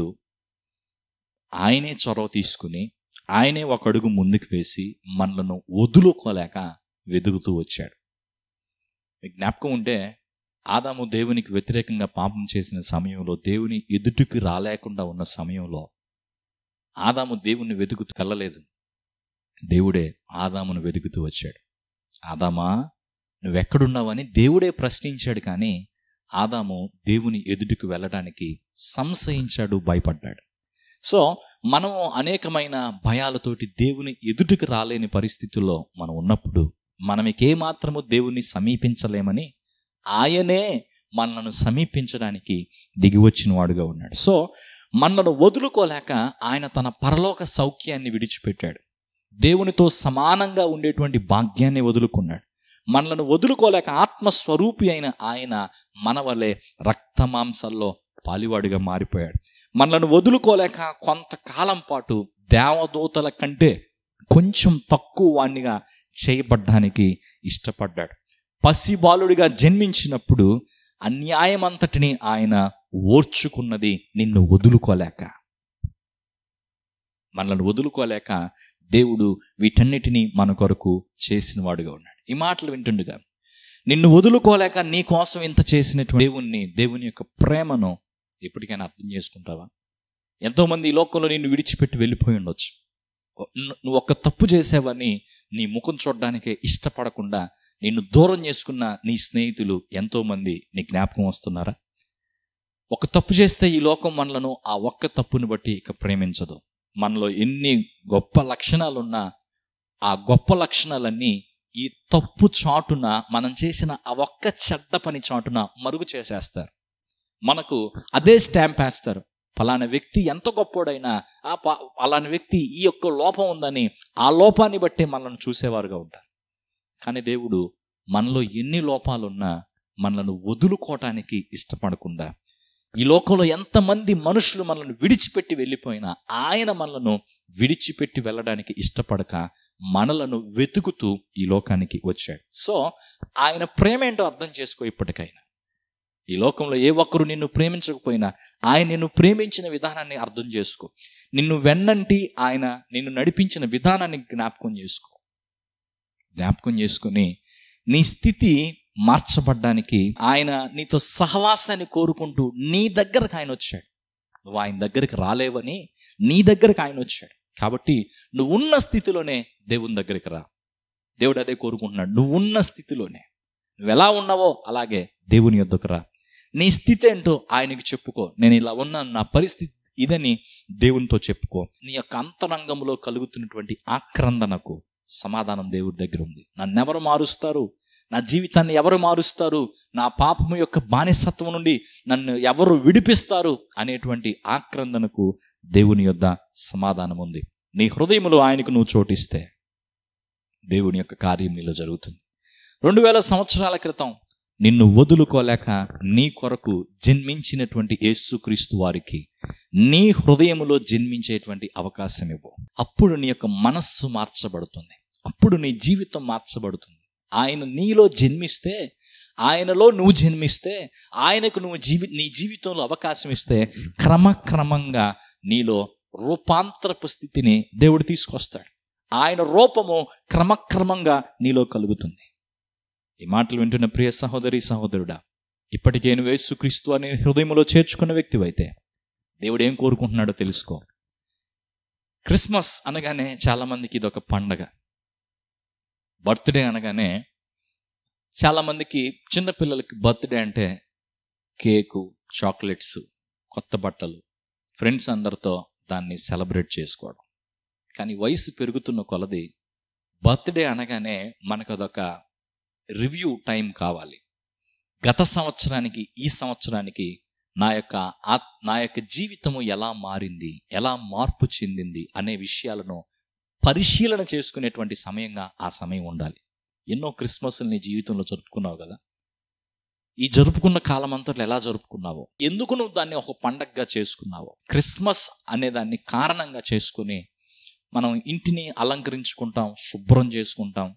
ఆయనే చొరవ తీసుకుని ఆయనే ఒక అడుగు ముందుకు వేసి మనలను వదులుకోలేక వెదుగుతూ వచ్చాడు మీకు జ్ఞాపకం ఉంటే ఆదాము దేవునికి వ్యతిరేకంగా పాపం చేసిన సమయంలో దేవుని ఎదుటికి రాలేకుండా ఉన్న సమయంలో ఆదాము దేవుణ్ణి వెతుకుతూ వెళ్ళలేదు దేవుడే ఆదామును వెతుకుతూ వచ్చాడు ఆదామా నువ్వెక్కడున్నావని దేవుడే ప్రశ్నించాడు కానీ ఆదాము దేవుని ఎదుటికి వెళ్ళడానికి సంశయించాడు భయపడ్డాడు సో మనము అనేకమైన భయాలతోటి దేవుని ఎదుటికి రాలేని పరిస్థితుల్లో మనం ఉన్నప్పుడు మనమికే మాత్రము దేవుణ్ణి సమీపించలేమని ఆయనే మనలను సమీపించడానికి దిగి వచ్చిన వాడుగా ఉన్నాడు సో మనను వదులుకోలేక ఆయన తన పరలోక సౌఖ్యాన్ని విడిచిపెట్టాడు దేవునితో సమానంగా ఉండేటువంటి భాగ్యాన్ని వదులుకున్నాడు మనలను వదులుకోలేక ఆత్మస్వరూపి అయిన ఆయన మన వలె రక్తమాంసల్లో పాలివాడిగా మారిపోయాడు మనలను వదులుకోలేక కొంతకాలం పాటు దేవదూతల కంటే కొంచెం తక్కువ వాణ్ణిగా చేయబడ్డానికి ఇష్టపడ్డాడు పసిబాలుడిగా జన్మించినప్పుడు అన్యాయమంతటిని ఆయన ఓర్చుకున్నది నిన్ను వదులుకోలేక మనల్ని వదులుకోలేక దేవుడు వీటన్నిటినీ మన కొరకు చేసిన వాడుగా ఉన్నాడు ఈ మాటలు వింటుండగా నిన్ను వదులుకోలేక నీ కోసం ఇంత చేసినటువంటి దేవుణ్ణి దేవుని యొక్క ప్రేమను ఎప్పటికైనా అర్థం చేసుకుంటావా ఎంతోమంది ఈ లోకంలో నిన్ను విడిచిపెట్టి వెళ్ళిపోయి ఉండొచ్చు ను- నువ్వు ఒక తప్పు చేసావని నీ ముఖం చూడడానికే ఇష్టపడకుండా నిన్ను దూరం చేసుకున్న నీ స్నేహితులు ఎంతోమంది నీ జ్ఞాపకం వస్తున్నారా ఒక తప్పు చేస్తే ఈ లోకం మనలను ఆ ఒక్క తప్పుని బట్టి ఇక ప్రేమించదు మనలో ఎన్ని గొప్ప లక్షణాలున్నా ఆ గొప్ప లక్షణాలన్నీ ఈ తప్పు చాటున మనం చేసిన ఆ ఒక్క చెడ్డ పని చాటున మరుగు చేసేస్తారు మనకు అదే స్టాంప్ వేస్తారు ఫలానా వ్యక్తి ఎంత గొప్పోడైనా ఆ ప- ఫలానా వ్యక్తి ఈ యొక్క లోపం ఉందని ఆ లోపాన్ని బట్టే మనల్ని చూసేవారుగా ఉంటారు కానీ దేవుడు మనలో ఎన్ని లోపాలున్నా మనలను వదులుకోవటానికి ఇష్టపడకుండా ఈ లోకంలో ఎంతమంది మనుషులు మనల్ని విడిచిపెట్టి వెళ్ళిపోయినా ఆయన మనలను విడిచిపెట్టి వెళ్ళడానికి ఇష్టపడక మనలను వెతుకుతూ ఈ లోకానికి వచ్చాడు సో ఆయన ప్రేమ ఏంటో అర్థం చేసుకో ఇప్పటికైనా ఈ లోకంలో ఏ ఒక్కరు నిన్ను ప్రేమించకపోయినా ఆయన నిన్ను ప్రేమించిన విధానాన్ని అర్థం చేసుకో నిన్ను వెన్నంటి ఆయన నిన్ను నడిపించిన విధానాన్ని జ్ఞాపకం చేసుకో జ్ఞాపకం చేసుకుని నీ స్థితి మార్చబడ్డానికి ఆయన నీతో సహవాసాన్ని కోరుకుంటూ నీ దగ్గరకు ఆయన వచ్చాడు నువ్వు ఆయన దగ్గరికి రాలేవని నీ దగ్గరకు ఆయన వచ్చాడు కాబట్టి నువ్వు ఉన్న స్థితిలోనే దేవుని దగ్గరికి రా దేవుడు అదే కోరుకుంటున్నాడు నువ్వు ఉన్న స్థితిలోనే నువ్వు ఎలా ఉన్నావో అలాగే దేవుని యొద్దకు రా నీ స్థితి ఏంటో ఆయనకి చెప్పుకో నేను ఇలా ఉన్నాను నా పరిస్థితి ఇదని దేవునితో చెప్పుకో నీ యొక్క అంతరంగంలో కలుగుతున్నటువంటి ఆక్రందనకు సమాధానం దేవుడి దగ్గర ఉంది నన్నెవరు మారుస్తారు నా జీవితాన్ని ఎవరు మారుస్తారు నా పాపము యొక్క బానిసత్వం నుండి నన్ను ఎవరు విడిపిస్తారు అనేటువంటి ఆక్రందనకు దేవుని యొద్ద సమాధానం ఉంది నీ హృదయములో ఆయనకు నువ్వు చోటిస్తే దేవుని యొక్క కార్యం నీలో జరుగుతుంది రెండు వేల సంవత్సరాల క్రితం నిన్ను వదులుకోలేక నీ కొరకు జన్మించినటువంటి యేసుక్రీస్తు వారికి నీ హృదయములో జన్మించేటువంటి అవకాశం ఇవ్వు అప్పుడు నీ యొక్క మనస్సు మార్చబడుతుంది అప్పుడు నీ జీవితం మార్చబడుతుంది ఆయన నీలో జన్మిస్తే ఆయనలో నువ్వు జన్మిస్తే ఆయనకు నువ్వు జీవి నీ జీవితంలో అవకాశం ఇస్తే క్రమక్రమంగా నీలో రూపాంతరపు స్థితిని దేవుడు తీసుకొస్తాడు ఆయన రూపము క్రమక్రమంగా నీలో కలుగుతుంది ఈ మాటలు వింటున్న ప్రియ సహోదరి సహోదరుడా ఇప్పటికే నువ్వు యేసుక్రీస్తు అనే హృదయంలో చేర్చుకున్న వ్యక్తివైతే దేవుడు ఏం కోరుకుంటున్నాడో తెలుసుకో క్రిస్మస్ అనగానే చాలామందికి ఇది ఒక పండగ బర్త్డే అనగానే చాలామందికి చిన్నపిల్లలకి బర్త్డే అంటే కేకు చాక్లెట్స్ కొత్త బట్టలు ఫ్రెండ్స్ అందరితో దాన్ని సెలబ్రేట్ చేసుకోవడం కానీ వయసు పెరుగుతున్న కొలది బర్త్డే అనగానే మనకు అదొక రివ్యూ టైం కావాలి గత సంవత్సరానికి ఈ సంవత్సరానికి నా యొక్క ఆత్ నా యొక్క జీవితము ఎలా మారింది ఎలా మార్పు చెందింది అనే విషయాలను పరిశీలన చేసుకునేటువంటి సమయంగా ఆ సమయం ఉండాలి ఎన్నో క్రిస్మస్లు నీ జీవితంలో జరుపుకున్నావు కదా ఈ జరుపుకున్న కాలం అంతట్లో ఎలా జరుపుకున్నావో ఎందుకు నువ్వు దాన్ని ఒక పండగగా చేసుకున్నావో క్రిస్మస్ అనే దాన్ని కారణంగా చేసుకుని మనం ఇంటిని అలంకరించుకుంటాం శుభ్రం చేసుకుంటాం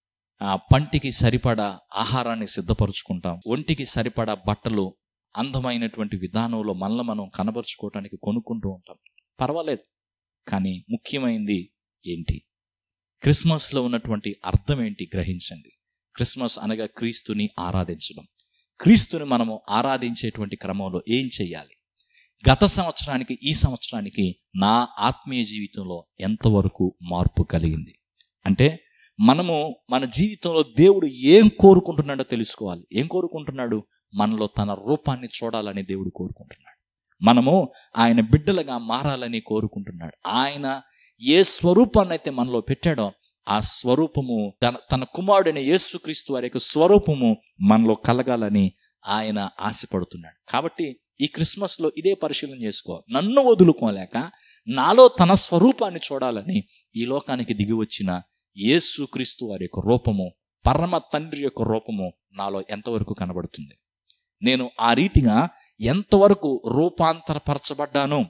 ఆ పంటికి సరిపడా ఆహారాన్ని సిద్ధపరుచుకుంటాం ఒంటికి సరిపడా బట్టలు అందమైనటువంటి విధానంలో మనల్ని మనం కనబరుచుకోవటానికి కొనుక్కుంటూ ఉంటాం పర్వాలేదు కానీ ముఖ్యమైనది ఏంటి క్రిస్మస్లో ఉన్నటువంటి అర్థం ఏంటి గ్రహించండి క్రిస్మస్ అనగా క్రీస్తుని ఆరాధించడం క్రీస్తుని మనము ఆరాధించేటువంటి క్రమంలో ఏం చేయాలి గత సంవత్సరానికి ఈ సంవత్సరానికి నా ఆత్మీయ జీవితంలో ఎంతవరకు మార్పు కలిగింది అంటే మనము మన జీవితంలో దేవుడు ఏం కోరుకుంటున్నాడో తెలుసుకోవాలి ఏం కోరుకుంటున్నాడు మనలో తన రూపాన్ని చూడాలని దేవుడు కోరుకుంటున్నాడు మనము ఆయన బిడ్డలుగా మారాలని కోరుకుంటున్నాడు ఆయన ఏ స్వరూపాన్ని అయితే మనలో పెట్టాడో ఆ స్వరూపము తన తన కుమారుడైన యేసుక్రీస్తు వారి యొక్క స్వరూపము మనలో కలగాలని ఆయన ఆశపడుతున్నాడు కాబట్టి ఈ క్రిస్మస్లో ఇదే పరిశీలన చేసుకో నన్ను వదులుకోలేక నాలో తన స్వరూపాన్ని చూడాలని ఈ లోకానికి దిగి వచ్చిన యేసుక్రీస్తు వారి యొక్క రూపము పరమ తండ్రి యొక్క రూపము నాలో ఎంతవరకు కనబడుతుంది నేను ఆ రీతిగా ఎంతవరకు రూపాంతరపరచబడ్డాను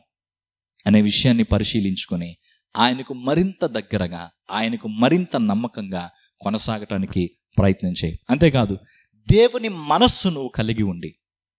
అనే విషయాన్ని పరిశీలించుకొని ఆయనకు మరింత దగ్గరగా ఆయనకు మరింత నమ్మకంగా కొనసాగటానికి ప్రయత్నం చేయి అంతేకాదు దేవుని మనస్సు నువ్వు కలిగి ఉండి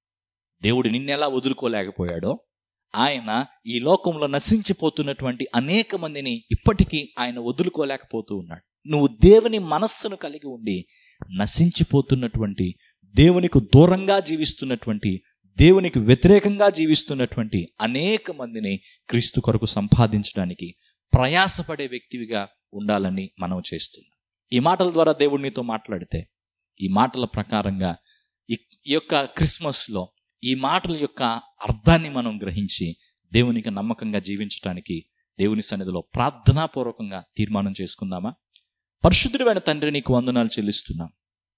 దేవుడు నిన్నెలా వదులుకోలేకపోయాడో ఆయన ఈ లోకంలో నశించిపోతున్నటువంటి అనేక మందిని ఇప్పటికీ ఆయన వదులుకోలేకపోతూ ఉన్నాడు నువ్వు దేవుని మనస్సును కలిగి ఉండి నశించిపోతున్నటువంటి దేవునికి దూరంగా జీవిస్తున్నటువంటి దేవునికి వ్యతిరేకంగా జీవిస్తున్నటువంటి అనేక మందిని క్రీస్తు కొరకు సంపాదించడానికి ప్రయాసపడే వ్యక్తివిగా ఉండాలని మనం చేస్తున్నాం ఈ మాటల ద్వారా దేవుడు నీతో మాట్లాడితే ఈ మాటల ప్రకారంగా ఈ ఈ యొక్క క్రిస్మస్లో ఈ మాటల యొక్క అర్థాన్ని మనం గ్రహించి దేవునికి నమ్మకంగా జీవించటానికి దేవుని సన్నిధిలో ప్రార్థనాపూర్వకంగా తీర్మానం చేసుకుందామా పరిశుద్ధుడైన తండ్రి నీకు వందనాలు చెల్లిస్తున్నాం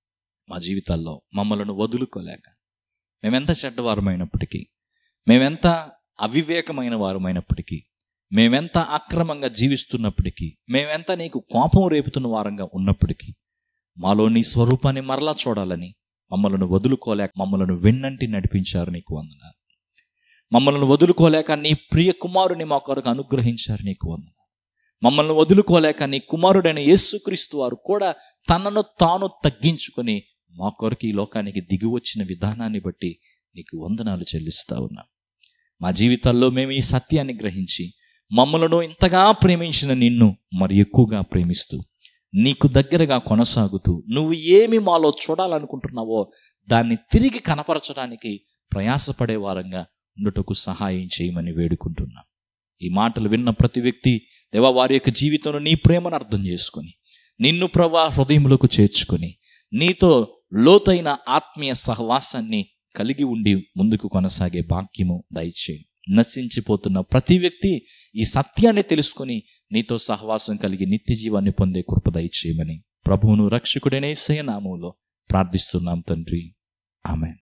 మా జీవితాల్లో మమ్మలను వదులుకోలేక మేమెంత చెడ్డవారమైనప్పటికీ మేమెంత అవివేకమైన వారమైనప్పటికీ మేమెంత అక్రమంగా జీవిస్తున్నప్పటికీ మేమెంత నీకు కోపం రేపుతున్న వారంగా ఉన్నప్పటికీ మాలో నీ స్వరూపాన్ని మరలా చూడాలని మమ్మలను వదులుకోలేక మమ్మలను వెన్నంటి నడిపించారు నీకు వందనాలు మమ్మల్ని వదులుకోలేక నీ ప్రియ కుమారుని మా కొరకు అనుగ్రహించారు నీకు వందనాలు మమ్మల్ని వదులుకోలేక నీ కుమారుడైన యేసుక్రీస్తు వారు కూడా తనను తాను తగ్గించుకొని మా కొరకు ఈ లోకానికి దిగి వచ్చిన విధానాన్ని బట్టి నీకు వందనాలు చెల్లిస్తా ఉన్నాం మా జీవితాల్లో మేము ఈ సత్యాన్ని గ్రహించి మమ్మలను ఇంతగా ప్రేమించిన నిన్ను మరి ఎక్కువగా ప్రేమిస్తూ నీకు దగ్గరగా కొనసాగుతూ నువ్వు ఏమి మాలో చూడాలనుకుంటున్నావో దాన్ని తిరిగి కనపరచడానికి ప్రయాసపడే వారంగా ఉండుటకు సహాయం చేయమని వేడుకుంటున్నాం ఈ మాటలు విన్న ప్రతి వ్యక్తి దేవా వారి యొక్క జీవితంలో నీ ప్రేమను అర్థం చేసుకొని నిన్ను ప్రభా హృదయములకు చేర్చుకొని నీతో లోతైన ఆత్మీయ సహవాసాన్ని కలిగి ఉండి ముందుకు కొనసాగే భాగ్యము దయచేయండి నశించిపోతున్న ప్రతి వ్యక్తి ఈ సత్యాన్ని తెలుసుకొని నీతో సహవాసం కలిగి నిత్య జీవాన్ని పొందే కృప దయచేయమని ప్రభువును రక్షకుడైన నామంలో ప్రార్థిస్తున్నాం తండ్రి ఆమె